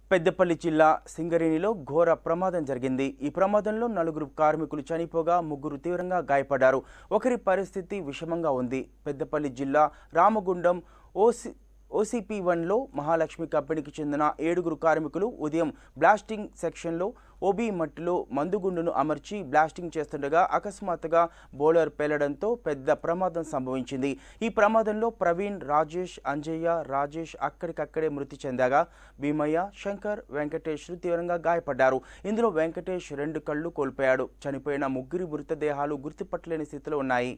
పెద్దపల్లి జిల్లా సింగరేణిలో ఘోర ప్రమాదం జరిగింది ఈ ప్రమాదంలో నలుగురు కార్మికులు చనిపోగా ముగ్గురు తీవ్రంగా గాయపడ్డారు ఒకరి పరిస్థితి విషమంగా ఉంది పెద్దపల్లి జిల్లా రామగుండం ఓసి ఓసీపీ వన్లో మహాలక్ష్మి కంపెనీకి చెందిన ఏడుగురు కార్మికులు ఉదయం బ్లాస్టింగ్ సెక్షన్లో ఓబీ మట్టిలో మందుగుండును అమర్చి బ్లాస్టింగ్ చేస్తుండగా అకస్మాత్తుగా బోలర్ పేలడంతో పెద్ద ప్రమాదం సంభవించింది ఈ ప్రమాదంలో ప్రవీణ్ రాజేష్ అంజయ్య రాజేష్ అక్కడికక్కడే మృతి చెందగా భీమయ్య శంకర్ వెంకటేష్లు తీవ్రంగా గాయపడ్డారు ఇందులో వెంకటేష్ రెండు కళ్ళు కోల్పోయాడు చనిపోయిన ముగ్గురి మృతదేహాలు గుర్తుపట్టలేని స్థితిలో ఉన్నాయి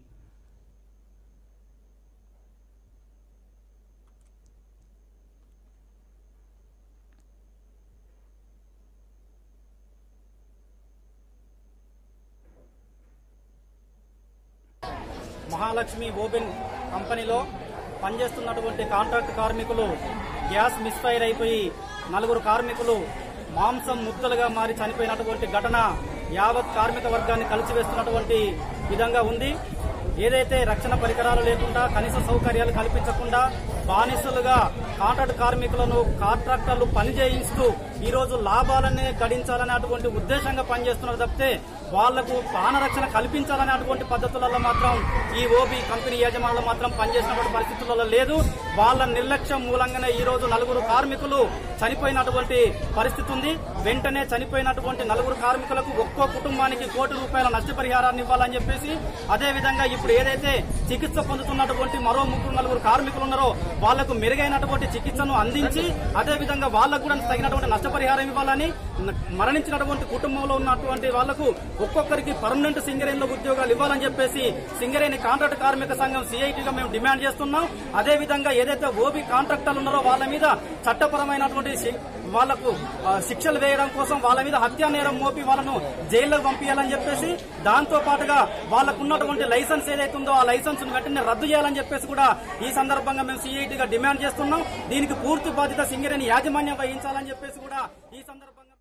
మహాలక్ష్మి ఓపెన్ కంపెనీలో పనిచేస్తున్నటువంటి కాంట్రాక్ట్ కార్మికులు గ్యాస్ మిస్ఫైర్ అయిపోయి నలుగురు కార్మికులు మాంసం ముద్దలుగా మారి చనిపోయినటువంటి ఘటన యావత్ కార్మిక వర్గాన్ని కలిసివేస్తున్నటువంటి విధంగా ఉంది ఏదైతే రక్షణ పరికరాలు లేకుండా కనీస సౌకర్యాలు కల్పించకుండా బానిసలుగా కాంట్రాక్ట్ కార్మికులను కాంట్రాక్టర్లు పనిచేయిస్తూ ఈ రోజు లాభాలనే గడించాలనేటువంటి ఉద్దేశంగా పనిచేస్తున్నారు తప్పితే వాళ్లకు ప్రాణరక్షణ కల్పించాలనేటువంటి పద్ధతులలో మాత్రం ఈ ఓబీ కంపెనీ యజమానులు మాత్రం పనిచేసినటువంటి పరిస్థితులలో లేదు వాళ్ళ నిర్లక్ష్యం మూలంగానే ఈ రోజు నలుగురు కార్మికులు చనిపోయినటువంటి పరిస్థితి ఉంది వెంటనే చనిపోయినటువంటి నలుగురు కార్మికులకు ఒక్కో కుటుంబానికి కోటి రూపాయల నష్టపరిహారాన్ని ఇవ్వాలని చెప్పేసి అదే విధంగా ఇప్పుడు ఏదైతే చికిత్స పొందుతున్నటువంటి మరో ముగ్గురు నలుగురు కార్మికులు ఉన్నారో వాళ్లకు మెరుగైనటువంటి చికిత్సను అందించి అదే విధంగా వాళ్లకు కూడా తగినటువంటి నష్టపరిహారం ఇవ్వాలని న- మరణించినటువంటి కుటుంబంలో ఉన్నటువంటి వాళ్లకు ఒక్కొక్కరికి పర్మనెంట్ సింగరేణిలో ఉద్యోగాలు ఇవ్వాలని చెప్పేసి సింగరేణి కాంట్రాక్ట్ కార్మిక సంఘం సిఐటిగా మేము డిమాండ్ చేస్తున్నాం అదే విధంగా ఏదైతే ఓబీ కాంట్రాక్టర్లు ఉన్నారో వాళ్ళ మీద చట్టపరమైనటువంటి శి- వాళ్లకు ఆ, శిక్షలు వేయడం కోసం వాళ్ళ మీద హత్యా నేరం మోపి వాళ్ళను జైల్లోకి పంపించాలని చెప్పేసి దాంతో పాటుగా వాళ్ళకు ఉన్నటువంటి లైసెన్స్ ఏదైతే ఉందో ఆ లైసెన్స్ వెంటనే రద్దు చేయాలని చెప్పేసి కూడా ఈ సందర్భంగా మేము సిఐటిగా డిమాండ్ చేస్తున్నాం దీనికి పూర్తి బాధ్యత సింగరేణి యాజమాన్యం వహించాలని చెప్పేసి కూడా ఈ సందర్భంగా